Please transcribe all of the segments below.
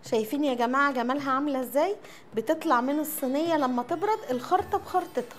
شايفين يا جماعة جمالها عاملة ازاي بتطلع من الصينية لما تبرد الخرطة بخرطتها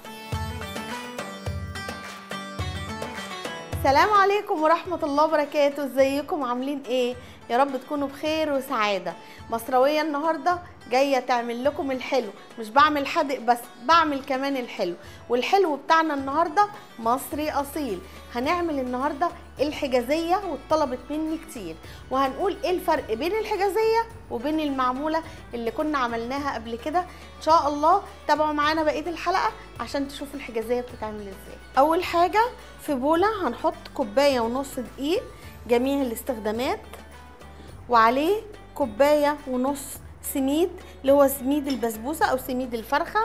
السلام عليكم ورحمة الله وبركاته ازيكم عاملين ايه يا رب تكونوا بخير وسعادة مصروية النهاردة جاية تعمل لكم الحلو مش بعمل حادق بس بعمل كمان الحلو والحلو بتاعنا النهاردة مصري أصيل هنعمل النهاردة الحجازية واتطلبت مني كتير وهنقول ايه الفرق بين الحجازية وبين المعمولة اللي كنا عملناها قبل كده ان شاء الله تابعوا معانا بقية الحلقة عشان تشوفوا الحجازية بتتعمل ازاي اول حاجة في بولة هنحط كوباية ونص دقيق جميع الاستخدامات وعليه كوباية ونص سميد اللي هو سميد البسبوسة أو سميد الفرخة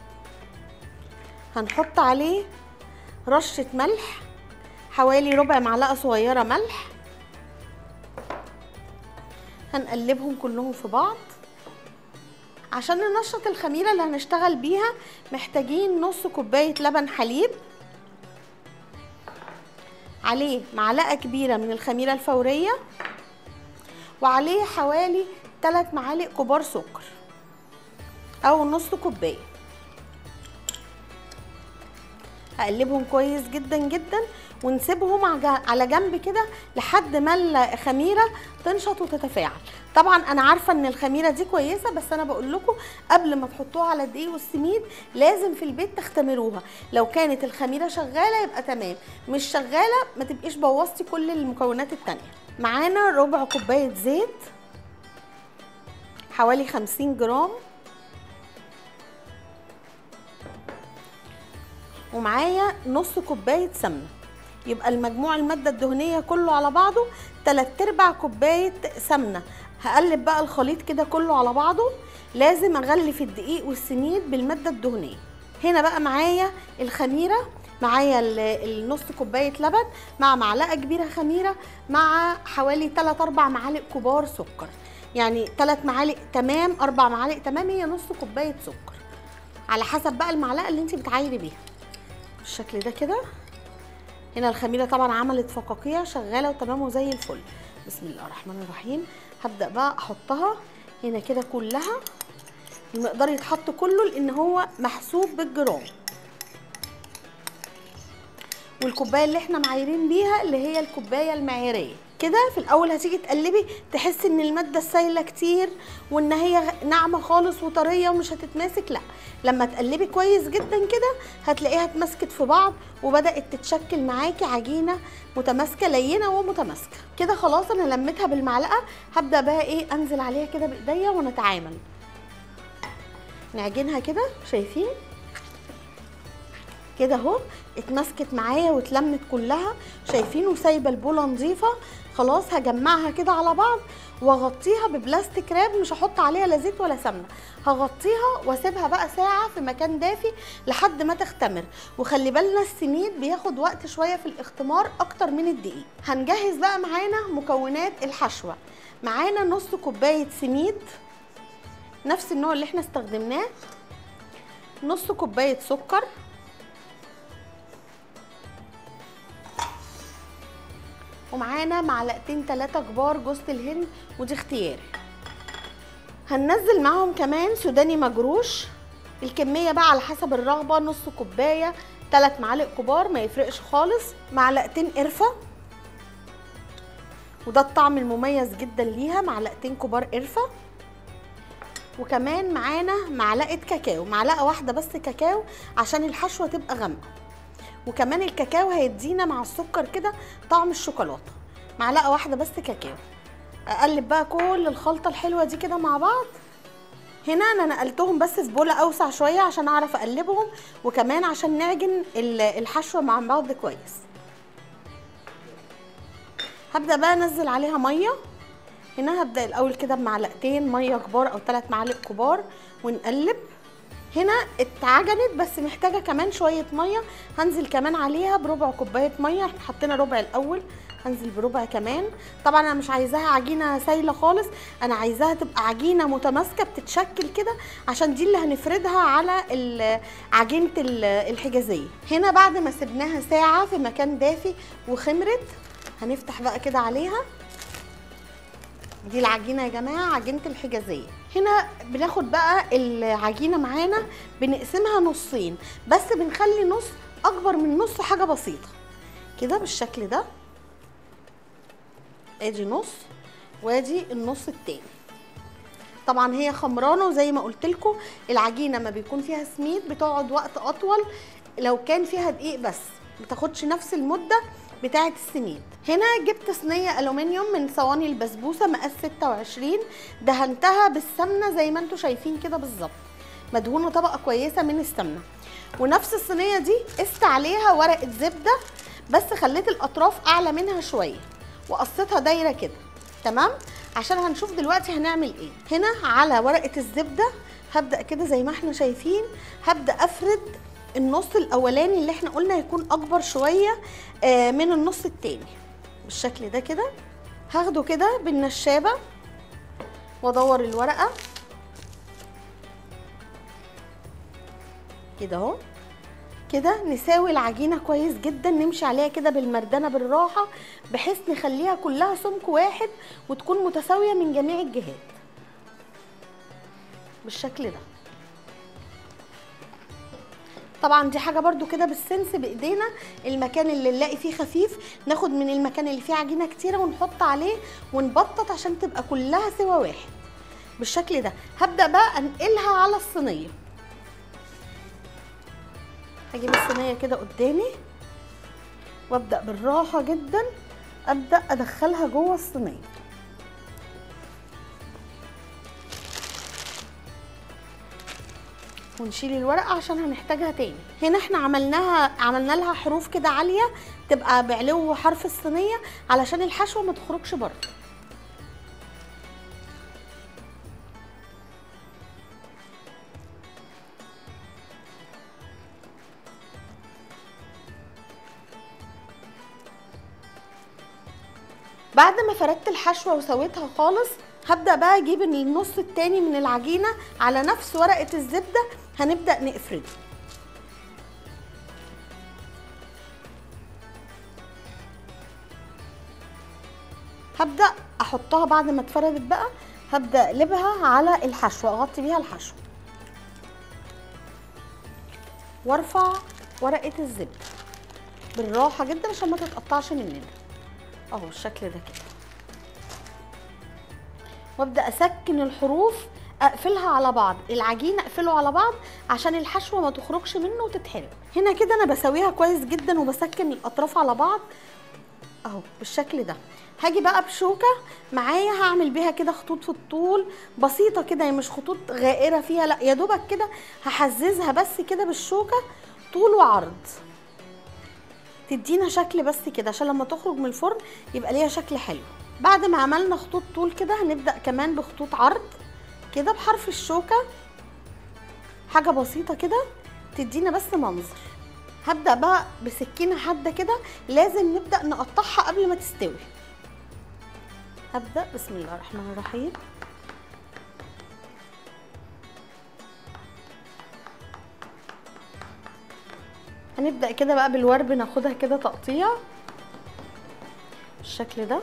هنحط عليه رشة ملح حوالي ربع معلقة صغيرة ملح هنقلبهم كلهم في بعض عشان ننشط الخميرة اللي هنشتغل بيها محتاجين نص كوباية لبن حليب عليه معلقة كبيرة من الخميرة الفورية وعليه حوالي 3 معالق كبار سكر او نص كوبايه هقلبهم كويس جدا جدا ونسيبهم على جنب كده لحد ما الخميره تنشط وتتفاعل طبعا انا عارفه ان الخميره دي كويسه بس انا بقول لكم قبل ما تحطوها على الدقيق والسميد لازم في البيت تختمروها لو كانت الخميره شغاله يبقى تمام مش شغاله ما تبقيش بوظتي كل المكونات التانيه معانا ربع كوبايه زيت حوالي خمسين جرام ومعايا نص كوباية سمنة يبقى المجموع المادة الدهنية كله على بعضه تلات ارباع كوباية سمنة هقلب بقى الخليط كده كله على بعضه لازم اغلف الدقيق والسميد بالمادة الدهنية هنا بقى معايا الخميرة معايا النص كوبايه لبن مع معلقه كبيره خميره مع حوالي 3 4 معالق كبار سكر يعني 3 معالق تمام 4 معالق تمام هي نص كوبايه سكر على حسب بقى المعلقه اللي انت بتعايري بيها بالشكل ده كده هنا الخميره طبعا عملت فقاقيع شغاله وتمام وزي الفل بسم الله الرحمن الرحيم هبدا بقى احطها هنا كده كلها المقدار يتحط كله لان هو محسوب بالجرام والكوبايه اللي احنا معايرين بيها اللي هي الكوبايه المعياريه كده في الاول هتيجي تقلبي تحسي ان الماده السايله كتير وان هي ناعمه خالص وطريه ومش هتتماسك لا لما تقلبي كويس جدا كده هتلاقيها اتمسكت في بعض وبدات تتشكل معاكي عجينه متماسكه لينه ومتماسكه كده خلاص انا لميتها بالمعلقه هبدا بقى ايه انزل عليها كده بايديا ونتعامل نعجنها كده شايفين كده اهو اتمسكت معايا واتلمت كلها شايفين وسايبه البوله نظيفه خلاص هجمعها كده على بعض واغطيها ببلاستيك راب مش هحط عليها لا زيت ولا سمنه هغطيها واسيبها بقى ساعه في مكان دافي لحد ما تختمر وخلي بالنا السميد بياخد وقت شويه في الاختمار اكتر من الدقيق هنجهز بقى معانا مكونات الحشوه معانا نص كوبايه سميد نفس النوع اللي احنا استخدمناه نص كوبايه سكر ومعانا معلقتين ثلاثة كبار جوز الهند ودي اختياري هننزل معاهم كمان سوداني مجروش الكمية بقى على حسب الرغبة نص كوباية ثلاث معالق كبار ما يفرقش خالص معلقتين قرفة وده الطعم المميز جدا ليها معلقتين كبار قرفة وكمان معانا معلقة كاكاو معلقة واحدة بس كاكاو عشان الحشوة تبقى غامقة وكمان الكاكاو هيدينا مع السكر كده طعم الشوكولاته معلقه واحده بس كاكاو اقلب بقى كل الخلطه الحلوه دي كده مع بعض هنا انا نقلتهم بس في بوله اوسع شويه عشان اعرف اقلبهم وكمان عشان نعجن الحشوه مع بعض كويس هبدا بقى انزل عليها ميه هنا هبدا الاول كده بمعلقتين ميه كبار او ثلاث معالق كبار ونقلب هنا اتعجنت بس محتاجه كمان شويه ميه هنزل كمان عليها بربع كوبايه ميه احنا حطينا ربع الاول هنزل بربع كمان طبعا انا مش عايزاها عجينه سايله خالص انا عايزاها تبقى عجينه متماسكه بتتشكل كده عشان دي اللي هنفردها على عجينه الحجازيه هنا بعد ما سبناها ساعه في مكان دافي وخمرت هنفتح بقى كده عليها دي العجينه يا جماعه عجينه الحجازيه هنا بناخد بقى العجينه معانا بنقسمها نصين بس بنخلي نص اكبر من نص حاجه بسيطه كده بالشكل ده ادي نص وادي النص التاني طبعا هي خمرانه وزي ما قلت لكم العجينه ما بيكون فيها سميد بتقعد وقت اطول لو كان فيها دقيق بس ما تاخدش نفس المده بتاعه السميد هنا جبت صينيه الومنيوم من صواني البسبوسه مقاس 26 دهنتها بالسمنه زي ما انتم شايفين كده بالظبط مدهونه طبقه كويسه من السمنه ونفس الصينيه دي قست عليها ورقه زبده بس خليت الاطراف اعلى منها شويه وقصيتها دايره كده تمام عشان هنشوف دلوقتي هنعمل ايه هنا على ورقه الزبده هبدا كده زي ما احنا شايفين هبدا افرد النص الاولاني اللي احنا قلنا يكون اكبر شويه آه من النص التاني بالشكل ده كده هاخده كده بالنشابه وادور الورقه كده اهو كده نساوي العجينه كويس جدا نمشي عليها كده بالمردنه بالراحه بحيث نخليها كلها سمك واحد وتكون متساويه من جميع الجهات بالشكل ده طبعا دي حاجه برده كده بالسنس بايدينا المكان اللي نلاقي فيه خفيف ناخد من المكان اللي فيه عجينه كتيره ونحط عليه ونبطط عشان تبقى كلها سوا واحد بالشكل ده هبدا بقى انقلها على الصينيه هجيب الصينيه كده قدامي وابدا بالراحه جدا ابدا ادخلها جوه الصينيه ونشيل الورقه عشان هنحتاجها تاني هنا احنا عملناها عملنا لها حروف كده عاليه تبقى بعلو حرف الصينيه علشان الحشوه ما تخرجش بره بعد ما فردت الحشوه وسويتها خالص هبدا بقى اجيب النص التاني من العجينه على نفس ورقه الزبده هنبدا نقفرده هبدا احطها بعد ما اتفردت بقى هبدا اقلبها على الحشوه اغطي بيها الحشوه وارفع ورقه الزبده بالراحه جدا عشان ما تتقطعش مننا اهو بالشكل ده كده وابدا اسكن الحروف اقفلها على بعض العجين اقفله على بعض عشان الحشوه ما تخرجش منه وتتحرق هنا كده انا بسويها كويس جدا وبسكن الاطراف على بعض اهو بالشكل ده هاجي بقى بشوكه معايا هعمل بيها كده خطوط في الطول بسيطه كده هي مش خطوط غائره فيها لا يا دوبك كده هحززها بس كده بالشوكه طول وعرض تدينا شكل بس كده عشان لما تخرج من الفرن يبقى ليها شكل حلو بعد ما عملنا خطوط طول كده هنبدا كمان بخطوط عرض كده بحرف الشوكه حاجه بسيطه كده تدينا بس منظر هبدا بقى بسكينه حاده كده لازم نبدا نقطعها قبل ما تستوي هبدا بسم الله الرحمن الرحيم هنبدا كده بقى بالورب ناخدها كده تقطيع بالشكل ده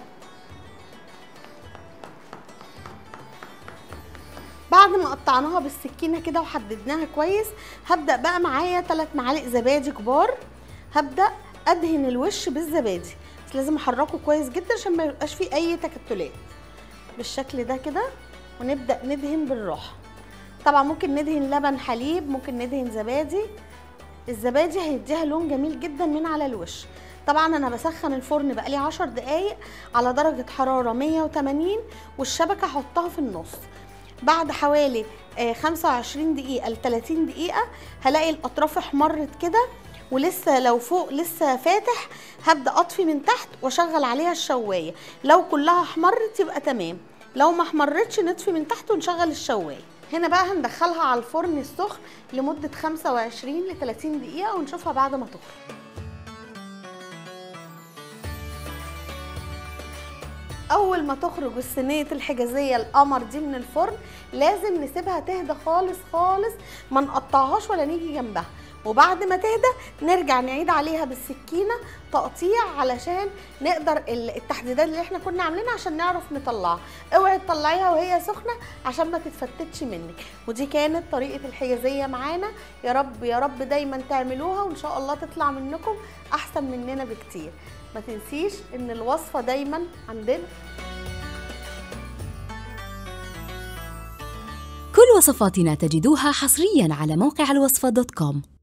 بعد ما قطعناها بالسكينه كده وحددناها كويس هبدا بقى معايا 3 معالق زبادي كبار هبدا ادهن الوش بالزبادي بس لازم احركه كويس جدا عشان ما يبقاش فيه اي تكتلات بالشكل ده كده ونبدا ندهن بالراحه طبعا ممكن ندهن لبن حليب ممكن ندهن زبادي الزبادي هيديها لون جميل جدا من على الوش طبعا انا بسخن الفرن بقالي 10 دقايق على درجه حراره 180 والشبكه احطها في النص بعد حوالي 25 دقيقة ل 30 دقيقة هلاقي الأطراف احمرت كده ولسه لو فوق لسه فاتح هبدأ أطفي من تحت وأشغل عليها الشواية لو كلها احمرت يبقى تمام لو ما احمرتش نطفي من تحت ونشغل الشواية هنا بقى هندخلها على الفرن السخن لمدة 25 ل 30 دقيقة ونشوفها بعد ما تخرج اول ما تخرج الصينيه الحجازيه القمر دي من الفرن لازم نسيبها تهدى خالص خالص ما نقطعهاش ولا نيجي جنبها وبعد ما تهدى نرجع نعيد عليها بالسكينه تقطيع علشان نقدر التحديدات اللي احنا كنا عاملينها عشان نعرف نطلعها اوعي تطلعيها وهي سخنه عشان ما تتفتتش منك ودي كانت طريقه الحجازيه معانا يا رب يا رب دايما تعملوها وان شاء الله تطلع منكم احسن مننا بكتير ما تنسيش ان الوصفه دايما عندنا كل وصفاتنا تجدوها حصريا على موقع الوصفة دوت كوم